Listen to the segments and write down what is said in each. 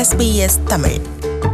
SBS Tamil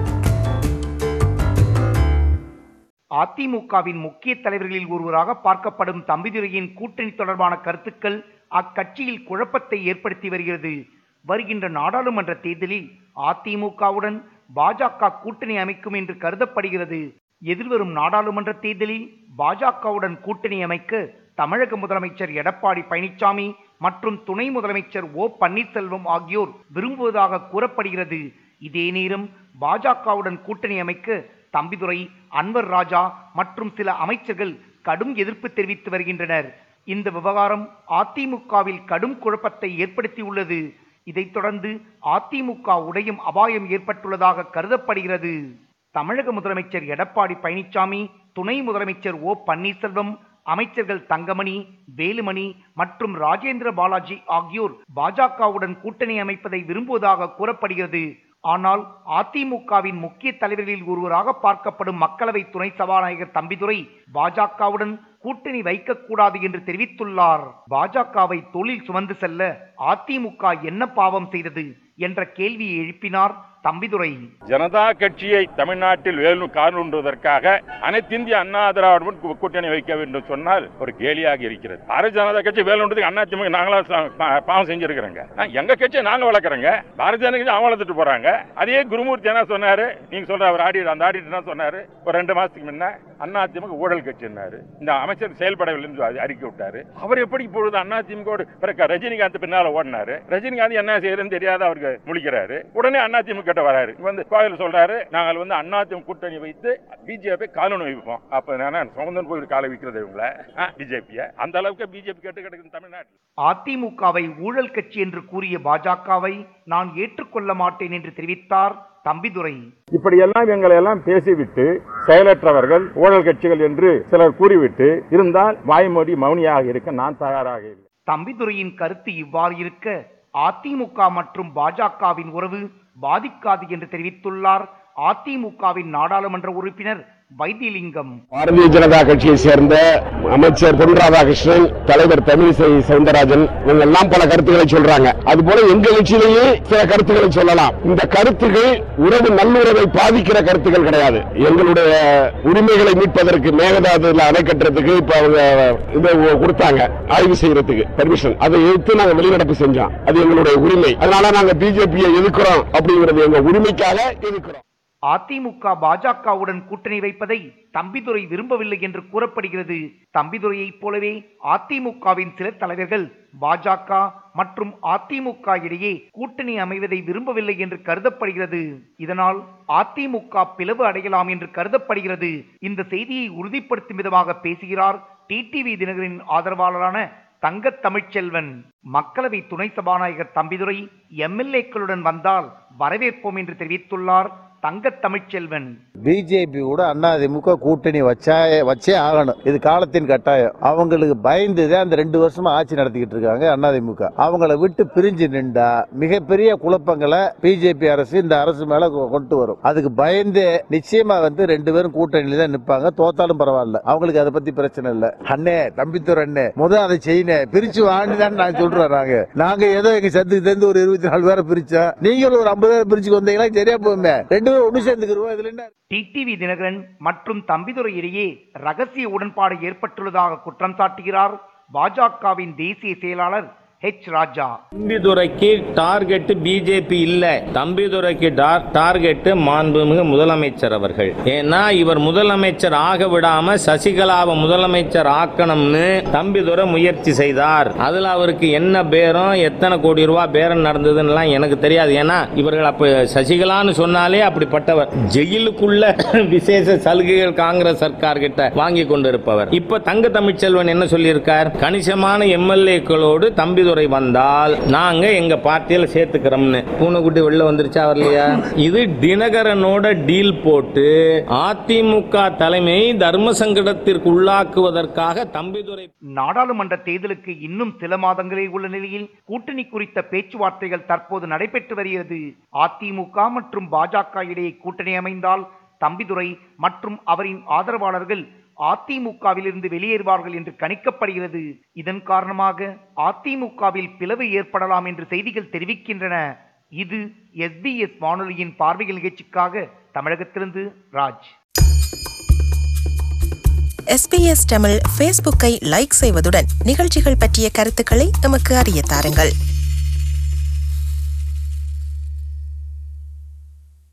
அதிமுகவின் முக்கிய தலைவர்களில் ஒருவராக பார்க்கப்படும் தம்பிதுரையின் கூட்டணி தொடர்பான கருத்துக்கள் அக்கட்சியில் குழப்பத்தை ஏற்படுத்தி வருகிறது வருகின்ற நாடாளுமன்ற தேர்தலில் அதிமுகவுடன் பாஜக கூட்டணி அமைக்கும் என்று கருதப்படுகிறது எதிர்வரும் நாடாளுமன்ற தேர்தலில் பாஜகவுடன் கூட்டணி அமைக்க தமிழக முதலமைச்சர் எடப்பாடி பழனிசாமி மற்றும் துணை முதலமைச்சர் ஓ பன்னீர்செல்வம் ஆகியோர் விரும்புவதாக கூறப்படுகிறது இதே நேரம் பாஜகவுடன் கூட்டணி அமைக்க தம்பிதுரை அன்வர் ராஜா மற்றும் சில அமைச்சர்கள் கடும் எதிர்ப்பு தெரிவித்து வருகின்றனர் இந்த விவகாரம் அதிமுகவில் கடும் குழப்பத்தை ஏற்படுத்தியுள்ளது இதைத் தொடர்ந்து அதிமுக உடையும் அபாயம் ஏற்பட்டுள்ளதாக கருதப்படுகிறது தமிழக முதலமைச்சர் எடப்பாடி பழனிசாமி துணை முதலமைச்சர் ஓ பன்னீர்செல்வம் அமைச்சர்கள் தங்கமணி வேலுமணி மற்றும் ராஜேந்திர பாலாஜி ஆகியோர் பாஜகவுடன் கூட்டணி அமைப்பதை விரும்புவதாக கூறப்படுகிறது ஆனால் அதிமுகவின் முக்கிய தலைவர்களில் ஒருவராக பார்க்கப்படும் மக்களவை துணை சபாநாயகர் தம்பிதுரை பாஜகவுடன் கூட்டணி வைக்கக்கூடாது என்று தெரிவித்துள்ளார் பாஜகவை தொழில் சுமந்து செல்ல அதிமுக என்ன பாவம் செய்தது என்ற கேள்வியை எழுப்பினார் தம்பிதுரை ஜனதா கட்சியை தமிழ்நாட்டில் வேலு காணுன்றதற்காக அனைத்து இந்திய அண்ணா திராவிட கூ- கூட்டணி வைக்க வேண்டும் சொன்னால் ஒரு கேலியாக இருக்கிறது பாரதிய ஜனதா கட்சி வேலுன்றதுக்கு அண்ணா திமுக நாங்களா ச- பா- பாவம் செஞ்சிருக்கிறோங்க ஆ, எங்க கட்சியை நாங்க வளர்க்குறோங்க பாரதிய ஜனதா கட்சி அவங்க வளர்த்துட்டு போறாங்க அதே குருமூர்த்தி என்ன சொன்னாரு நீங்க சொல்ற அவர் ஆடிட்டர் அந்த ஆடிட்டர் என்ன சொன்னாரு ஒரு ரெண்டு மாசத்துக்கு முன்ன அண்ணா திமுக ஊழல் கட்சின்னாரு இந்த அமைச்சர் செயல்படவில்லை என்று அறி- அறிக்கை விட்டாரு அவர் எப்படி இப்பொழுது அண்ணா திமுக பிறகு ரஜினிகாந்த் பின்னால ஓடினாரு ரஜினிகாந்த் என்ன செய்யறதுன்னு தெரியாத அவருக்கு முழிக்கிறாரு உடனே அண்ணா திமுக கிட்ட வராரு இங்க வந்து கோயில் சொல்றாரு நாங்கள் வந்து அண்ணா திமுக கூட்டணி வைத்து பிஜேபி காலனி வைப்போம் அப்ப நான் சுமந்தன் போய் காலை வைக்கிறது இவங்கள பிஜேபிய அந்த அளவுக்கு பிஜேபி கேட்டு கிடக்குது தமிழ்நாட்டில் அதிமுகவை ஊழல் கட்சி என்று கூறிய பாஜகவை நான் ஏற்றுக்கொள்ள மாட்டேன் என்று தெரிவித்தார் தம்பிதுரை இப்படியெல்லாம் எங்களை எல்லாம் பேசிவிட்டு செயலற்றவர்கள் ஊழல் கட்சிகள் என்று சிலர் கூறிவிட்டு இருந்தால் வாய்மொழி மௌனியாக இருக்க நான் தயாராக இல்லை தம்பிதுரையின் கருத்து இவ்வாறு இருக்க அதிமுக மற்றும் பாஜகவின் உறவு பாதிக்காது என்று தெரிவித்துள்ளார் அதிமுகவின் நாடாளுமன்ற உறுப்பினர் வைத்தியலிங்கம் பாரதிய ஜனதா கட்சியை சேர்ந்த அமைச்சர் பொன் ராதாகிருஷ்ணன் தலைவர் தமிழிசை சவுந்தரராஜன் இவங்க எல்லாம் பல கருத்துக்களை சொல்றாங்க அது போல எங்க கட்சியிலேயே சில கருத்துக்களை சொல்லலாம் இந்த கருத்துகள் உறவு நல்லுறவை பாதிக்கிற கருத்துக்கள் கிடையாது எங்களுடைய உரிமைகளை மீட்பதற்கு மேகதாதுல அணை கட்டுறதுக்கு இப்ப அவங்க இதை கொடுத்தாங்க ஆய்வு செய்யறதுக்கு பெர்மிஷன் அதை எதிர்த்து நாங்க வெளிநடப்பு செஞ்சோம் அது எங்களுடைய உரிமை அதனால நாங்க பிஜேபியை எதிர்க்கிறோம் அப்படிங்கிறது எங்க உரிமைக்காக எதிர்க்கிறோம் அதிமுக பாஜகவுடன் கூட்டணி வைப்பதை தம்பிதுரை விரும்பவில்லை என்று கூறப்படுகிறது தம்பிதுரையைப் போலவே அதிமுகவின் சில தலைவர்கள் பாஜக மற்றும் அதிமுக இடையே கூட்டணி அமைவதை விரும்பவில்லை என்று கருதப்படுகிறது இதனால் அதிமுக பிளவு அடையலாம் என்று கருதப்படுகிறது இந்த செய்தியை உறுதிப்படுத்தும் விதமாக பேசுகிறார் டிடிவி தினகரின் ஆதரவாளரான தங்க தமிழ்ச்செல்வன் மக்களவை துணை சபாநாயகர் தம்பிதுரை எம்எல்ஏக்களுடன் வந்தால் வரவேற்போம் என்று தெரிவித்துள்ளார் தங்க தமிழ்ச்செல்வன் பிஜேபி கூட அதிமுக கூட்டணி வச்சா வச்சே ஆகணும் இது காலத்தின் கட்டாயம் அவங்களுக்கு பயந்துதான் அந்த ரெண்டு வருஷமா ஆட்சி நடத்திக்கிட்டு இருக்காங்க அதிமுக அவங்கள விட்டு பிரிஞ்சு நின்றா மிகப்பெரிய குழப்பங்களை பிஜேபி அரசு இந்த அரசு மேல கொ- கொண்டு வரும் அதுக்கு பயந்து நிச்சயமா வந்து ரெண்டு பேரும் கூட்டணியில தான் நிப்பாங்க தோத்தாலும் பரவாயில்ல அவங்களுக்கு அதை பத்தி பிரச்சனை இல்ல அண்ணே தம்பித்துறை அண்ணே முத அதை செய்யணும் பிரிச்சு வாங்கிதான் நான் சொல்றேன் நாங்க நாங்க ஏதோ எங்க சத்துக்கு சேர்ந்து ஒரு இருபத்தி நாலு பேரை பிரிச்சோம் நீங்களும் ஒரு ஐம்பது பேரை பிரிச்சு வந்தீங்கன்னா சரியா போகுமே ரெண்டு பேரும் ஒண்ணு சேர்ந்துக்கிருவோம் இதுல என்ன டிடிவி தினகரன் மற்றும் தம்பிதுரை இடையே ரகசிய உடன்பாடு ஏற்பட்டுள்ளதாக குற்றம் சாட்டுகிறார் பாஜகவின் தேசிய செயலாளர் ஹெச் ராஜா தம்பிதுரைக்கு டார்கெட் பிஜேபி இல்ல தம்பிதுரைக்கு டார்கெட் மாண்புமிகு முதலமைச்சர் அவர்கள் ஏன்னா இவர் முதலமைச்சர் ஆக விடாம சசிகலாவை முதலமைச்சர் ஆக்கணும்னு தம்பிதுரை முயற்சி செய்தார் அதுல அவருக்கு என்ன பேரம் எத்தனை கோடி ரூபாய் பேரம் நடந்ததுன்னு எனக்கு தெரியாது ஏன்னா இவர்கள் அப்ப சசிகலான்னு சொன்னாலே அப்படிப்பட்டவர் ஜெயிலுக்குள்ள விசேஷ சலுகைகள் காங்கிரஸ் சர்க்கார் கிட்ட வாங்கி கொண்டிருப்பவர் இப்ப தங்க தமிழ்ச்செல்வன் என்ன சொல்லியிருக்கார் கணிசமான எம்எல்ஏக்களோடு தம்பிதுரை வந்தால் நாங்க எங்க பார்ட்டியில சேர்த்துக்கிறோம்னு பூனைக்குட்டி வெளில வந்துருச்சா வரலையா இது தினகரனோட டீல் போட்டு அதிமுக தலைமை தர்ம சங்கடத்திற்கு உள்ளாக்குவதற்காக தம்பிதுரை நாடாளுமன்ற தேர்தலுக்கு இன்னும் சில மாதங்களே உள்ள நிலையில் கூட்டணி குறித்த பேச்சுவார்த்தைகள் தற்போது நடைபெற்று வருகிறது அதிமுக மற்றும் பாஜக இடையே கூட்டணி அமைந்தால் தம்பிதுரை மற்றும் அவரின் ஆதரவாளர்கள் அதிமுகவிலிருந்து வெளியேறுவார்கள் என்று கணிக்கப்படுகிறது இதன் காரணமாக அதிமுகவில் பிளவு ஏற்படலாம் என்று செய்திகள் தெரிவிக்கின்றன இது எஸ்பிஎஸ் வானொலியின் பார்வைகள் நிகழ்ச்சிக்காக தமிழகத்திலிருந்து ராஜ் எஸ்பிஎஸ் தமிழ் ஃபேஸ்புக்கை லைக் செய்வதுடன் நிகழ்ச்சிகள் பற்றிய கருத்துக்களை எமக்கு அறிய தாருங்கள்